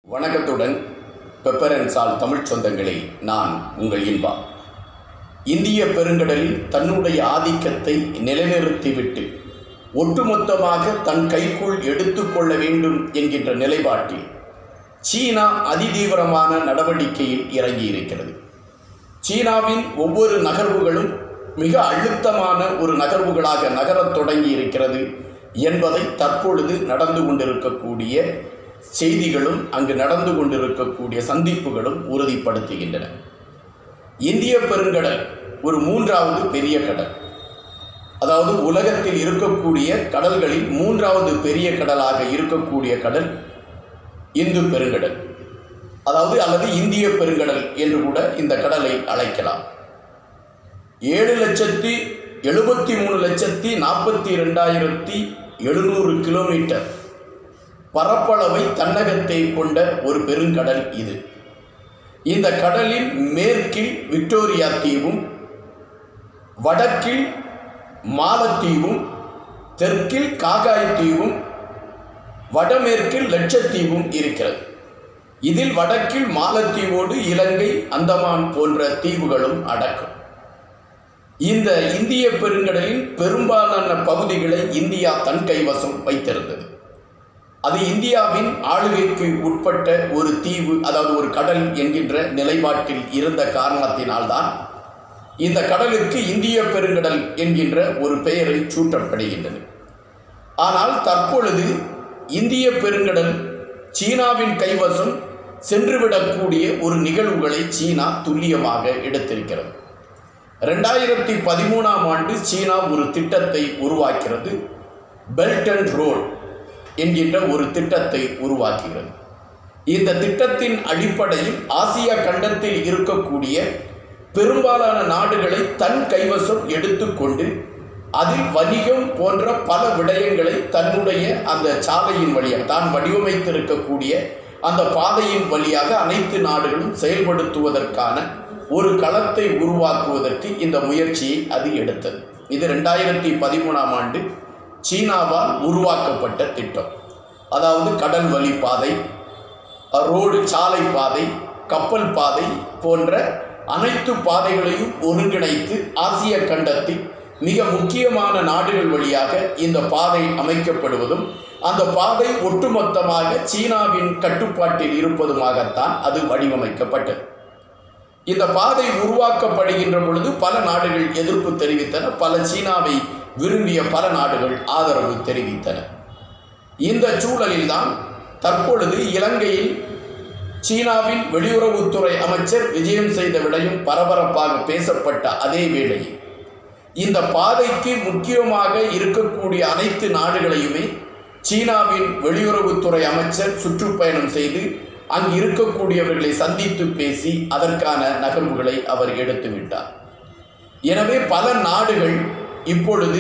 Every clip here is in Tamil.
வணக்கத்துடன் பெப்பர் அண்ட் சால் தமிழ் சொந்தங்களே நான் உங்கள் இன்பா இந்திய பெருங்கடலில் தன்னுடைய ஆதிக்கத்தை நிலைநிறுத்திவிட்டு ஒட்டுமொத்தமாக தன் கைக்குள் எடுத்துக்கொள்ள வேண்டும் என்கின்ற நிலைப்பாட்டில் சீனா அதிதீவிரமான நடவடிக்கையில் இறங்கியிருக்கிறது சீனாவின் ஒவ்வொரு நகர்வுகளும் மிக அழுத்தமான ஒரு நகர்வுகளாக நகரத் தொடங்கி இருக்கிறது என்பதை தற்பொழுது நடந்து கொண்டிருக்கக்கூடிய செய்திகளும் அங்கு நடந்து கொண்டிருக்கக்கூடிய சந்திப்புகளும் உறுதிப்படுத்துகின்றன இந்திய பெருங்கடல் ஒரு மூன்றாவது பெரிய கடல் அதாவது உலகத்தில் இருக்கக்கூடிய கடல்களில் மூன்றாவது பெரிய கடலாக இருக்கக்கூடிய கடல் இந்து பெருங்கடல் அதாவது அல்லது இந்திய பெருங்கடல் என்று கூட இந்த கடலை அழைக்கலாம் ஏழு லட்சத்தி எழுபத்தி மூணு லட்சத்தி நாற்பத்தி ரெண்டாயிரத்தி எழுநூறு கிலோமீட்டர் பரப்பளவை தன்னகத்தை கொண்ட ஒரு பெருங்கடல் இது இந்த கடலின் மேற்கில் விக்டோரியா தீவும் வடக்கில் மாலத்தீவும் தெற்கில் காகாய் தீவும் வடமேற்கில் லட்சத்தீவும் இருக்கிறது இதில் வடக்கில் மாலத்தீவோடு இலங்கை அந்தமான் போன்ற தீவுகளும் அடக்கும் இந்த இந்திய பெருங்கடலின் பெரும்பாலான பகுதிகளை இந்தியா தன் கைவசம் வைத்திருந்தது அது இந்தியாவின் ஆளுகைக்கு உட்பட்ட ஒரு தீவு அதாவது ஒரு கடல் என்கின்ற நிலைப்பாட்டில் இருந்த காரணத்தினால்தான் இந்த கடலுக்கு இந்திய பெருங்கடல் என்கின்ற ஒரு பெயரை சூட்டப்படுகின்றது ஆனால் தற்பொழுது இந்திய பெருங்கடல் சீனாவின் கைவசம் சென்றுவிடக்கூடிய ஒரு நிகழ்வுகளை சீனா துல்லியமாக எடுத்திருக்கிறது ரெண்டாயிரத்தி பதிமூணாம் ஆண்டு சீனா ஒரு திட்டத்தை உருவாக்கிறது பெல்ட் அண்ட் ரோட் என்கின்ற ஒரு திட்டத்தை உருவாக்குகிறது இந்த திட்டத்தின் அடிப்படையில் ஆசியா கண்டத்தில் இருக்கக்கூடிய பெரும்பாலான நாடுகளை தன் கைவசம் எடுத்துக்கொண்டு அதில் வணிகம் போன்ற பல விடயங்களை தன்னுடைய அந்த சாலையின் வழியாக தான் வடிவமைத்திருக்கக்கூடிய அந்த பாதையின் வழியாக அனைத்து நாடுகளும் செயல்படுத்துவதற்கான ஒரு களத்தை உருவாக்குவதற்கு இந்த முயற்சியை அது எடுத்தது இது ரெண்டாயிரத்தி பதிமூணாம் ஆண்டு சீனாவால் உருவாக்கப்பட்ட திட்டம் அதாவது கடல் வழி பாதை ரோடு சாலை பாதை கப்பல் பாதை போன்ற அனைத்து பாதைகளையும் ஒருங்கிணைத்து ஆசிய கண்டத்தில் மிக முக்கியமான நாடுகள் வழியாக இந்த பாதை அமைக்கப்படுவதும் அந்த பாதை ஒட்டுமொத்தமாக சீனாவின் கட்டுப்பாட்டில் இருப்பதுமாகத்தான் அது வடிவமைக்கப்பட்டது இந்த பாதை உருவாக்கப்படுகின்ற பொழுது பல நாடுகள் எதிர்ப்பு தெரிவித்தன பல சீனாவை விரும்பிய பல நாடுகள் ஆதரவு தெரிவித்தன இந்த சூழலில்தான் தற்பொழுது இலங்கையில் சீனாவின் வெளியுறவுத்துறை அமைச்சர் விஜயம் செய்த விடையும் பரபரப்பாக பேசப்பட்ட அதே வேளையில் இந்த பாதைக்கு முக்கியமாக இருக்கக்கூடிய அனைத்து நாடுகளையுமே சீனாவின் வெளியுறவுத்துறை அமைச்சர் சுற்றுப்பயணம் செய்து அங்கு இருக்கக்கூடியவர்களை சந்தித்து பேசி அதற்கான நகர்வுகளை அவர் எடுத்துவிட்டார் எனவே பல நாடுகள் இப்பொழுது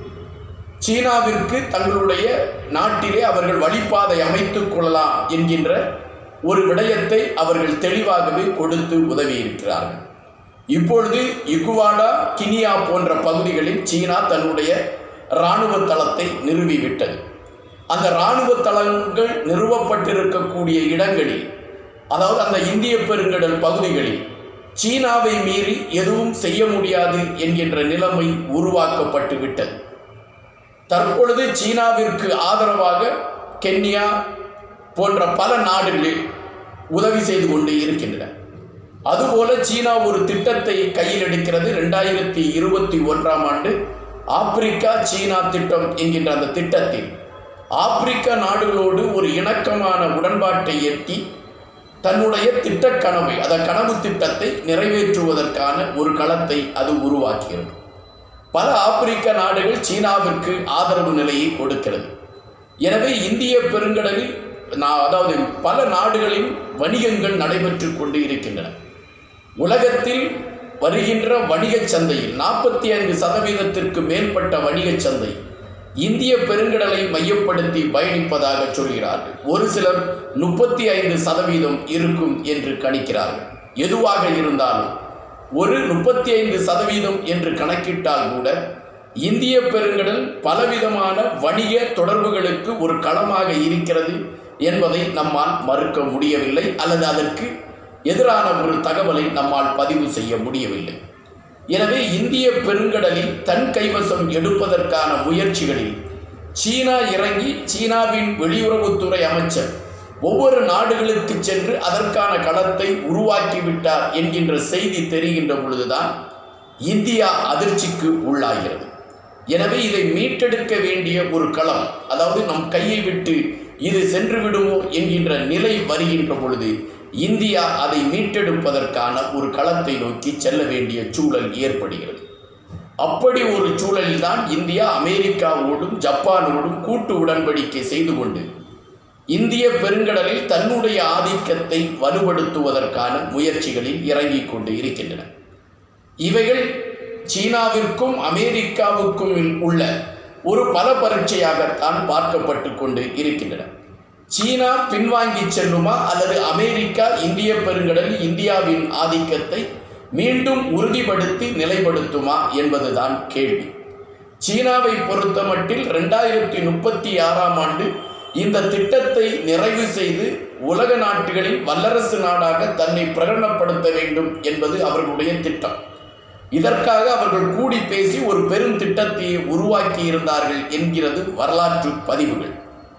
சீனாவிற்கு தங்களுடைய நாட்டிலே அவர்கள் வழிபாதை அமைத்துக் கொள்ளலாம் என்கின்ற ஒரு விடயத்தை அவர்கள் தெளிவாகவே கொடுத்து உதவி இருக்கிறார்கள் இப்பொழுது இகுவாடா கினியா போன்ற பகுதிகளில் சீனா தன்னுடைய இராணுவ தளத்தை நிறுவிவிட்டது அந்த இராணுவ தளங்கள் நிறுவப்பட்டிருக்கக்கூடிய இடங்களில் அதாவது அந்த இந்திய பெருங்கடல் பகுதிகளில் சீனாவை மீறி எதுவும் செய்ய முடியாது என்கின்ற நிலைமை உருவாக்கப்பட்டு விட்டது தற்பொழுது சீனாவிற்கு ஆதரவாக கென்யா போன்ற பல நாடுகளில் உதவி செய்து கொண்டு இருக்கின்றன அதுபோல சீனா ஒரு திட்டத்தை கையில் எடுக்கிறது ரெண்டாயிரத்தி இருபத்தி ஒன்றாம் ஆண்டு ஆப்பிரிக்கா சீனா திட்டம் என்கின்ற அந்த திட்டத்தில் ஆப்பிரிக்க நாடுகளோடு ஒரு இணக்கமான உடன்பாட்டை எட்டி தன்னுடைய திட்ட கனவை அந்த கனவு திட்டத்தை நிறைவேற்றுவதற்கான ஒரு களத்தை அது உருவாக்குகிறது பல ஆப்பிரிக்க நாடுகள் சீனாவிற்கு ஆதரவு நிலையை கொடுக்கிறது எனவே இந்திய பெருங்கடலில் நான் அதாவது பல நாடுகளின் வணிகங்கள் நடைபெற்று கொண்டு இருக்கின்றன உலகத்தில் வருகின்ற வணிகச் சந்தையில் நாற்பத்தி ஐந்து சதவீதத்திற்கு மேற்பட்ட வணிகச் சந்தை இந்திய பெருங்கடலை மையப்படுத்தி பயணிப்பதாக சொல்கிறார்கள் ஒரு சிலர் முப்பத்தி ஐந்து சதவீதம் இருக்கும் என்று கணிக்கிறார்கள் எதுவாக இருந்தாலும் ஒரு முப்பத்தி ஐந்து சதவீதம் என்று கணக்கிட்டால் கூட இந்திய பெருங்கடல் பலவிதமான வணிக தொடர்புகளுக்கு ஒரு களமாக இருக்கிறது என்பதை நம்மால் மறுக்க முடியவில்லை அல்லது அதற்கு எதிரான ஒரு தகவலை நம்மால் பதிவு செய்ய முடியவில்லை எனவே இந்திய பெருங்கடலில் தன் கைவசம் எடுப்பதற்கான முயற்சிகளில் சீனா இறங்கி சீனாவின் வெளியுறவுத்துறை அமைச்சர் ஒவ்வொரு நாடுகளுக்கு சென்று அதற்கான களத்தை உருவாக்கிவிட்டார் என்கின்ற செய்தி தெரிகின்ற பொழுதுதான் இந்தியா அதிர்ச்சிக்கு உள்ளாகிறது எனவே இதை மீட்டெடுக்க வேண்டிய ஒரு களம் அதாவது நம் கையை விட்டு இது சென்று விடுமோ என்கின்ற நிலை வருகின்ற பொழுது இந்தியா அதை மீட்டெடுப்பதற்கான ஒரு களத்தை நோக்கி செல்ல வேண்டிய சூழல் ஏற்படுகிறது அப்படி ஒரு சூழலில்தான் இந்தியா அமெரிக்காவோடும் ஜப்பானோடும் கூட்டு உடன்படிக்கை செய்து கொண்டு இந்திய பெருங்கடலில் தன்னுடைய ஆதிக்கத்தை வலுப்படுத்துவதற்கான முயற்சிகளில் இறங்கிக் கொண்டு இருக்கின்றன இவைகள் சீனாவிற்கும் அமெரிக்காவுக்கும் உள்ள ஒரு பல பரீட்சையாகத்தான் பார்க்கப்பட்டு கொண்டு இருக்கின்றன சீனா பின்வாங்கி செல்லுமா அல்லது அமெரிக்கா இந்திய பெருங்கடலில் இந்தியாவின் ஆதிக்கத்தை மீண்டும் உறுதிப்படுத்தி நிலைப்படுத்துமா என்பதுதான் கேள்வி சீனாவை பொறுத்தமட்டில் ரெண்டாயிரத்தி முப்பத்தி ஆறாம் ஆண்டு இந்த திட்டத்தை நிறைவு செய்து உலக நாட்டுகளில் வல்லரசு நாடாக தன்னை பிரகடனப்படுத்த வேண்டும் என்பது அவர்களுடைய திட்டம் இதற்காக அவர்கள் கூடி பேசி ஒரு பெரும் திட்டத்தை உருவாக்கி இருந்தார்கள் என்கிறது வரலாற்று பதிவுகள்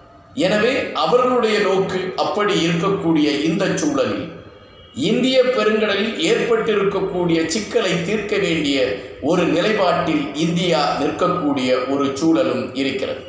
எனவே அவர்களுடைய நோக்கு அப்படி இருக்கக்கூடிய இந்த சூழலில் இந்திய பெருங்கடலில் ஏற்பட்டிருக்கக்கூடிய சிக்கலை தீர்க்க வேண்டிய ஒரு நிலைப்பாட்டில் இந்தியா நிற்கக்கூடிய ஒரு சூழலும் இருக்கிறது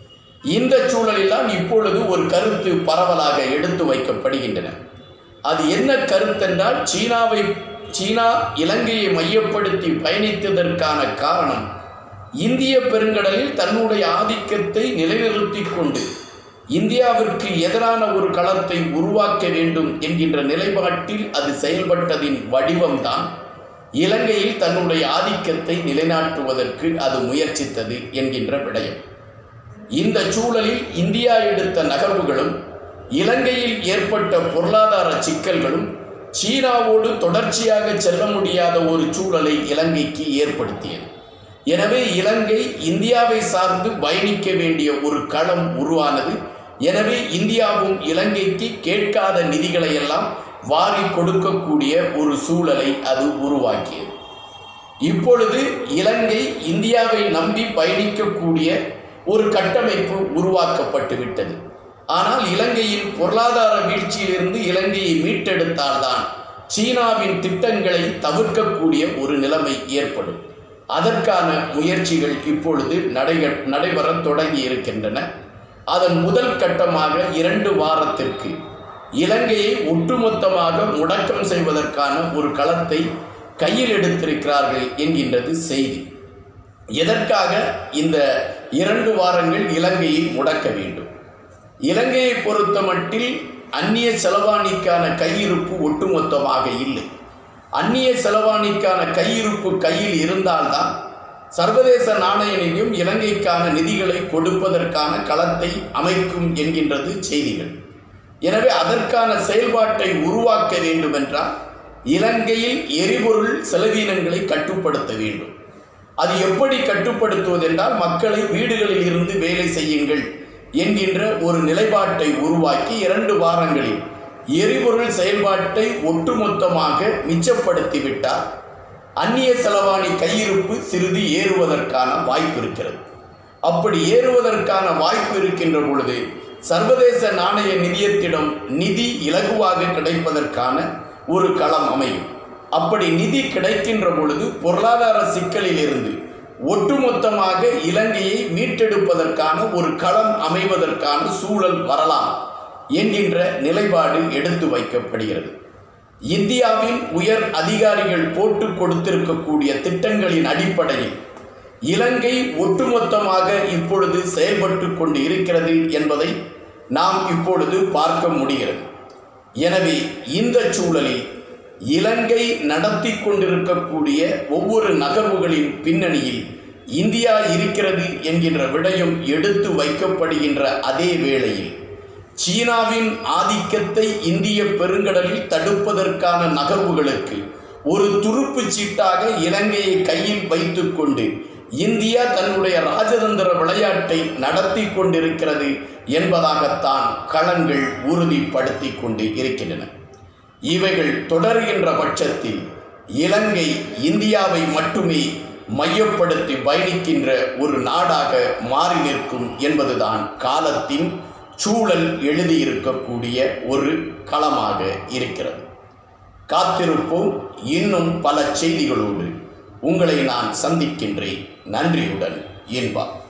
இந்த சூழலில்தான் இப்பொழுது ஒரு கருத்து பரவலாக எடுத்து வைக்கப்படுகின்றன அது என்ன கருத்தென்றால் சீனாவை சீனா இலங்கையை மையப்படுத்தி பயணித்ததற்கான காரணம் இந்திய பெருங்கடலில் தன்னுடைய ஆதிக்கத்தை நிலைநிறுத்திக் கொண்டு இந்தியாவிற்கு எதிரான ஒரு களத்தை உருவாக்க வேண்டும் என்கின்ற நிலைப்பாட்டில் அது செயல்பட்டதின் வடிவம்தான் இலங்கையில் தன்னுடைய ஆதிக்கத்தை நிலைநாட்டுவதற்கு அது முயற்சித்தது என்கின்ற விடயம் இந்த சூழலில் இந்தியா எடுத்த நகர்வுகளும் இலங்கையில் ஏற்பட்ட பொருளாதார சிக்கல்களும் சீனாவோடு தொடர்ச்சியாக செல்ல முடியாத ஒரு சூழலை இலங்கைக்கு ஏற்படுத்தியது எனவே இலங்கை இந்தியாவை சார்ந்து பயணிக்க வேண்டிய ஒரு களம் உருவானது எனவே இந்தியாவும் இலங்கைக்கு கேட்காத நிதிகளை எல்லாம் வாரி கொடுக்கக்கூடிய ஒரு சூழலை அது உருவாக்கியது இப்பொழுது இலங்கை இந்தியாவை நம்பி பயணிக்கக்கூடிய ஒரு கட்டமைப்பு உருவாக்கப்பட்டு விட்டது ஆனால் இலங்கையின் பொருளாதார வீழ்ச்சியிலிருந்து இலங்கையை மீட்டெடுத்தால்தான் சீனாவின் திட்டங்களை தவிர்க்கக்கூடிய ஒரு நிலைமை ஏற்படும் அதற்கான முயற்சிகள் இப்பொழுது நடை நடைபெற தொடங்கி இருக்கின்றன அதன் முதல் கட்டமாக இரண்டு வாரத்திற்கு இலங்கையை ஒட்டுமொத்தமாக முடக்கம் செய்வதற்கான ஒரு களத்தை கையில் எடுத்திருக்கிறார்கள் என்கின்றது செய்தி எதற்காக இந்த இரண்டு வாரங்கள் இலங்கையை முடக்க வேண்டும் இலங்கையை பொறுத்த மட்டில் அந்நிய செலவாணிக்கான கையிருப்பு ஒட்டுமொத்தமாக இல்லை அந்நிய செலவாணிக்கான கையிருப்பு கையில் இருந்தால்தான் சர்வதேச நாணய நிதியம் இலங்கைக்கான நிதிகளை கொடுப்பதற்கான களத்தை அமைக்கும் என்கின்றது செய்திகள் எனவே அதற்கான செயல்பாட்டை உருவாக்க வேண்டுமென்றால் இலங்கையில் எரிபொருள் செலவீனங்களை கட்டுப்படுத்த வேண்டும் அது எப்படி கட்டுப்படுத்துவதென்றால் மக்களை வீடுகளில் இருந்து வேலை செய்யுங்கள் என்கின்ற ஒரு நிலைப்பாட்டை உருவாக்கி இரண்டு வாரங்களில் எரிபொருள் செயல்பாட்டை ஒட்டுமொத்தமாக மிச்சப்படுத்திவிட்டால் அந்நிய செலவாணி கையிருப்பு சிறிது ஏறுவதற்கான வாய்ப்பு இருக்கிறது அப்படி ஏறுவதற்கான வாய்ப்பு இருக்கின்ற பொழுது சர்வதேச நாணய நிதியத்திடம் நிதி இலகுவாக கிடைப்பதற்கான ஒரு களம் அமையும் அப்படி நிதி கிடைக்கின்ற பொழுது பொருளாதார சிக்கலில் இருந்து ஒட்டுமொத்தமாக இலங்கையை மீட்டெடுப்பதற்கான ஒரு களம் அமைவதற்கான சூழல் வரலாம் என்கின்ற நிலைப்பாடு எடுத்து வைக்கப்படுகிறது இந்தியாவின் உயர் அதிகாரிகள் போட்டு கொடுத்திருக்கக்கூடிய திட்டங்களின் அடிப்படையில் இலங்கை ஒட்டுமொத்தமாக இப்பொழுது செயல்பட்டு கொண்டு இருக்கிறது என்பதை நாம் இப்பொழுது பார்க்க முடிகிறது எனவே இந்த சூழலில் இலங்கை நடத்தி கொண்டிருக்கக்கூடிய ஒவ்வொரு நகர்வுகளின் பின்னணியில் இந்தியா இருக்கிறது என்கின்ற விடயம் எடுத்து வைக்கப்படுகின்ற அதே வேளையில் சீனாவின் ஆதிக்கத்தை இந்திய பெருங்கடலில் தடுப்பதற்கான நகர்வுகளுக்கு ஒரு துருப்பு சீட்டாக இலங்கையை கையில் வைத்துக்கொண்டு இந்தியா தன்னுடைய ராஜதந்திர விளையாட்டை நடத்தி கொண்டிருக்கிறது என்பதாகத்தான் களங்கள் உறுதிப்படுத்தி கொண்டு இருக்கின்றன இவைகள் தொடர்கின்ற பட்சத்தில் இலங்கை இந்தியாவை மட்டுமே மையப்படுத்தி பயணிக்கின்ற ஒரு நாடாக மாறி நிற்கும் என்பதுதான் காலத்தின் சூழல் எழுதியிருக்கக்கூடிய ஒரு களமாக இருக்கிறது காத்திருப்போம் இன்னும் பல செய்திகளோடு உங்களை நான் சந்திக்கின்றேன் நன்றியுடன் இன்பா